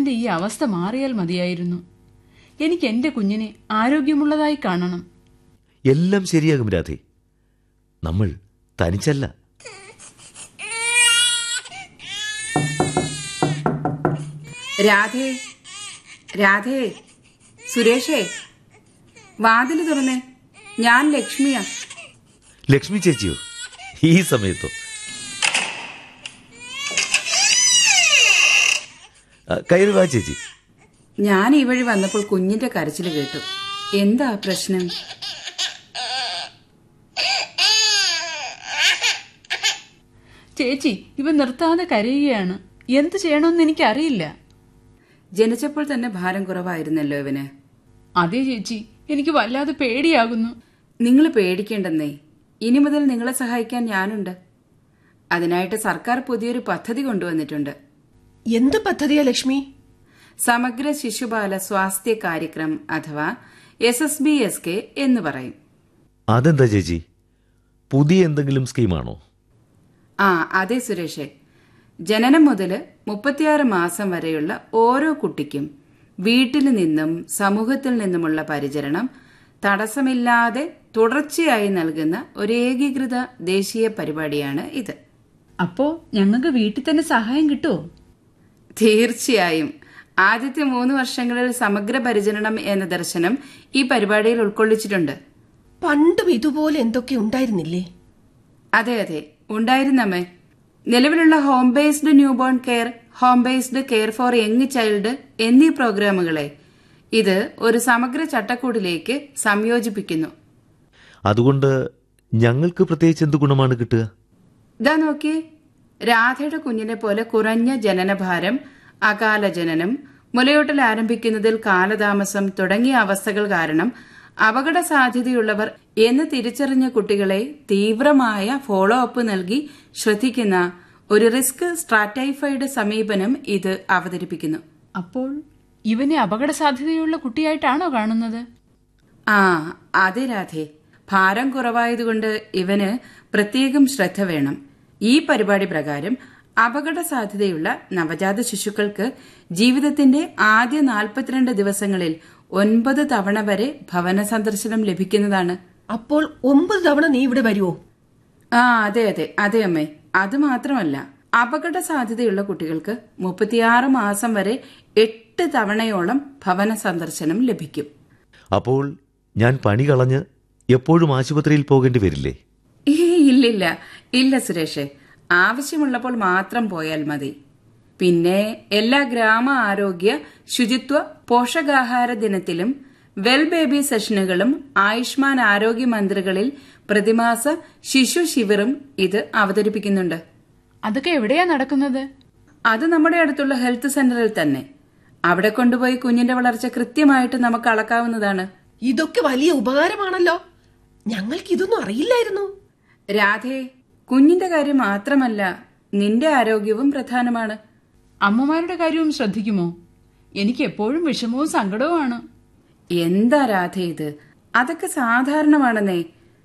ഭർത്താവിന്റെ ഈ അവസ്ഥ മാറിയാൽ മതിയായിരുന്നു എനിക്ക് എന്റെ കുഞ്ഞിനെ ആരോഗ്യമുള്ളതായി കാണണം എല്ലാം ശരിയാകും രാധേ നമ്മൾ തനിച്ചല്ല രാധേ രാധേ സുരേഷേ വാതില് തുറന്നേ ഞാൻ ലക്ഷ്മിയാ ലക്ഷ്മി ചേച്ചിയോ ഈ സമയത്തോ ആ, കയറി വാ ചേച്ചി ഞാൻ ഈ വഴി വന്നപ്പോൾ കുഞ്ഞിന്റെ കരച്ചിൽ കേട്ടു എന്താ പ്രശ്നം ചേച്ചി ഇവ നിർത്താതെ കരയുകയാണ് എന്തു ചെയ്യണമെന്ന് എനിക്കറിയില്ല ജനിച്ചപ്പോൾ തന്നെ ഭാരം കുറവായിരുന്നല്ലോ ഇവന് അതേ ചേച്ചി എനിക്ക് വല്ലാതെ പേടിയാകുന്നു നിങ്ങൾ പേടിക്കേണ്ടെന്നേ ഇനി മുതൽ നിങ്ങളെ സഹായിക്കാൻ ഞാനുണ്ട് അതിനായിട്ട് സർക്കാർ പുതിയൊരു പദ്ധതി കൊണ്ടുവന്നിട്ടുണ്ട് എന്ത് പദ്ധതിയാ ലക്ഷ്മി സമഗ്ര ശിശുബാല സ്വാസ്ഥ്യ കാര്യക്രം അഥവാ S S B S K എന്ന് പറയും അതെന്താ ചേച്ചി പുതിയ എന്തെങ്കിലും സ്കീമാണോ ആ അതെ സുരേഷേ ജനനം മുതൽ മുപ്പത്തിയാറ് മാസം വരെയുള്ള ഓരോ കുട്ടിക്കും വീട്ടിൽ നിന്നും സമൂഹത്തിൽ നിന്നുമുള്ള പരിചരണം തടസ്സമില്ലാതെ തുടർച്ചയായി നൽകുന്ന ഒരു ഏകീകൃത ദേശീയ പരിപാടിയാണ് ഇത് അപ്പോ ഞങ്ങൾക്ക് വീട്ടിൽ തന്നെ സഹായം കിട്ടുമോ തീർച്ചയായും ആദ്യത്തെ മൂന്ന് വർഷങ്ങളിൽ സമഗ്ര പരിചരണം എന്ന ദർശനം ഈ പരിപാടിയിൽ ഉൾക്കൊള്ളിച്ചിട്ടുണ്ട് പണ്ടും ഇതുപോലെ എന്തൊക്കെ ഉണ്ടായിരുന്നില്ലേ അതെ അതെ ഉണ്ടായിരുന്നമ്മേ നിലവിലുള്ള home based newborn care home based care for young child എന്നീ പ്രോഗ്രാമുകളെ ഇത് ഒരു സമഗ്ര ചട്ടക്കൂടിലേക്ക് സംയോജിപ്പിക്കുന്നു അതുകൊണ്ട് ഞങ്ങൾക്ക് പ്രത്യേകിച്ച് എന്ത് ഗുണമാണ് കിട്ടുക ഇതാ നോക്കിയേ രാധയുടെ കുഞ്ഞിനെ പോലെ കുറഞ്ഞ ജനനഭാരം അകാല ജനനം മുലയൂട്ടൽ ആരംഭിക്കുന്നതിൽ കാലതാമസം തുടങ്ങിയ അവസ്ഥകൾ കാരണം അപകട സാധ്യതയുള്ളവർ എന്ന് തിരിച്ചറിഞ്ഞ കുട്ടികളെ തീവ്രമായ ഫോളോ അപ്പ് നൽകി ശ്രദ്ധിക്കുന്ന ഒരു റിസ്ക് സ്ട്രാറ്റൈഫൈഡ് സമീപനം ഇത് അവതരിപ്പിക്കുന്നു അപ്പോൾ ഇവനെ അപകട സാധ്യതയുള്ള കുട്ടിയായിട്ടാണോ കാണുന്നത് ആ അതെ രാധേ ഭാരം കുറവായതുകൊണ്ട് ഇവന് പ്രത്യേകം ശ്രദ്ധ വേണം ഈ പരിപാടി പ്രകാരം അപകട സാധ്യതയുള്ള നവജാത ശിശുക്കൾക്ക് ജീവിതത്തിന്റെ ആദ്യ നാൽപ്പത്തിരണ്ട് ദിവസങ്ങളിൽ ഒൻപത് തവണ വരെ ഭവന സന്ദർശനം ലഭിക്കുന്നതാണ് അപ്പോൾ ഒമ്പത് തവണ നീ ഇവിടെ വരുവോ ആ അതെ അതെ അതെ അമ്മേ അത് മാത്രമല്ല അപകട സാധ്യതയുള്ള കുട്ടികൾക്ക് മുപ്പത്തിയാറ് മാസം വരെ എട്ട് തവണയോളം ഭവന സന്ദർശനം ലഭിക്കും അപ്പോൾ ഞാൻ പണി കളഞ്ഞ് എപ്പോഴും ആശുപത്രിയിൽ പോകേണ്ടി വരില്ലേ ഏ ഇല്ലില്ല ഇല്ല സുരേഷ് ആവശ്യമുള്ളപ്പോൾ മാത്രം പോയാൽ മതി പിന്നെ എല്ലാ ഗ്രാമ ആരോഗ്യ ശുചിത്വ പോഷകാഹാര ദിനത്തിലും വെൽ ബേബി സെഷനുകളും ആയുഷ്മാൻ ആരോഗ്യ മന്ത്രികളിൽ പ്രതിമാസ ശിശു ശിവിറും ഇത് അവതരിപ്പിക്കുന്നുണ്ട് അതൊക്കെ എവിടെയാ നടക്കുന്നത് അത് നമ്മുടെ അടുത്തുള്ള ഹെൽത്ത് സെന്ററിൽ തന്നെ അവിടെ കൊണ്ടുപോയി കുഞ്ഞിന്റെ വളർച്ച കൃത്യമായിട്ട് നമുക്ക് അളക്കാവുന്നതാണ് ഇതൊക്കെ വലിയ ഉപകാരമാണല്ലോ ഞങ്ങൾക്ക് ഇതൊന്നും അറിയില്ലായിരുന്നു രാധേ കുഞ്ഞിന്റെ കാര്യം മാത്രമല്ല നിന്റെ ആരോഗ്യവും പ്രധാനമാണ് അമ്മമാരുടെ കാര്യവും ശ്രദ്ധിക്കുമോ എനിക്ക് എപ്പോഴും വിഷമവും സങ്കടവുമാണ് എന്താ രാധ ഇത് അതൊക്കെ സാധാരണമാണെന്നേ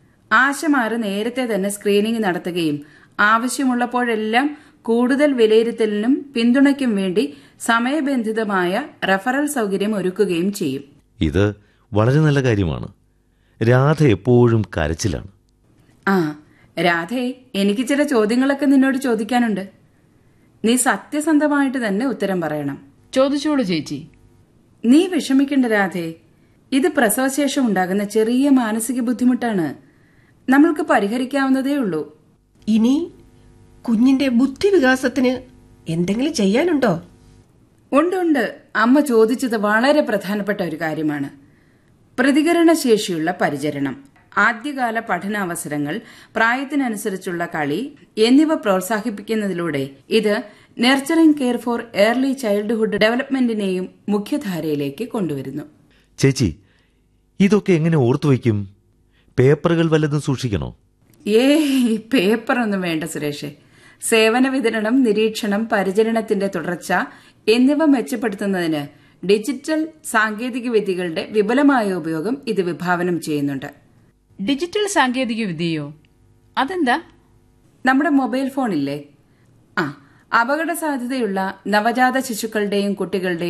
ആശമാര് നേരത്തെ തന്നെ സ്ക്രീനിംഗ് നടത്തുകയും ആവശ്യമുള്ളപ്പോഴെല്ലാം കൂടുതൽ വിലയിരുത്തലിനും പിന്തുണയ്ക്കും വേണ്ടി സമയബന്ധിതമായ റഫറൽ സൗകര്യം ഒരുക്കുകയും ചെയ്യും ഇത് വളരെ നല്ല കാര്യമാണ് രാധ എപ്പോഴും കരച്ചിലാണ് ആ രാധേ എനിക്ക് ചില ചോദ്യങ്ങളൊക്കെ നിന്നോട് ചോദിക്കാനുണ്ട് നീ സത്യസന്ധമായിട്ട് തന്നെ ഉത്തരം പറയണം ചോദിച്ചോളൂ ചേച്ചി നീ വിഷമിക്കണ്ട രാധേ ഇത് പ്രസവശേഷം ഉണ്ടാകുന്ന ചെറിയ മാനസിക ബുദ്ധിമുട്ടാണ് നമ്മൾക്ക് പരിഹരിക്കാവുന്നതേ ഉള്ളൂ ഇനി കുഞ്ഞിന്റെ ബുദ്ധിവികാസത്തിന് എന്തെങ്കിലും ചെയ്യാനുണ്ടോ ഉണ്ട് ഉണ്ട് അമ്മ ചോദിച്ചത് വളരെ പ്രധാനപ്പെട്ട ഒരു കാര്യമാണ് പ്രതികരണശേഷിയുള്ള പരിചരണം ആദ്യകാല പഠനാവസരങ്ങൾ പ്രായത്തിനനുസരിച്ചുള്ള കളി എന്നിവ പ്രോത്സാഹിപ്പിക്കുന്നതിലൂടെ ഇത് nurturing care for early childhood ഡെവലപ്മെന്റിനെയും മുഖ്യധാരയിലേക്ക് കൊണ്ടുവരുന്നു ചേച്ചി ഇതൊക്കെ എങ്ങനെ ഓർത്തു വയ്ക്കും പേപ്പറുകൾ വല്ലതും സൂക്ഷിക്കണോ ഏ പേപ്പറൊന്നും വേണ്ട സുരേഷ് സേവന വിതരണം നിരീക്ഷണം പരിചരണത്തിന്റെ തുടർച്ച എന്നിവ മെച്ചപ്പെടുത്തുന്നതിന് ഡിജിറ്റൽ സാങ്കേതിക വിദ്യകളുടെ വിപുലമായ ഉപയോഗം ഇത് വിഭാവനം ചെയ്യുന്നുണ്ട് ഡിജിറ്റൽ സാങ്കേതിക വിദ്യയോ അതെന്താ നമ്മുടെ മൊബൈൽ ഫോണില്ലേ ആ അപകട സാധ്യതയുള്ള നവജാത ശിശുക്കളുടെയും കുട്ടികളുടെയും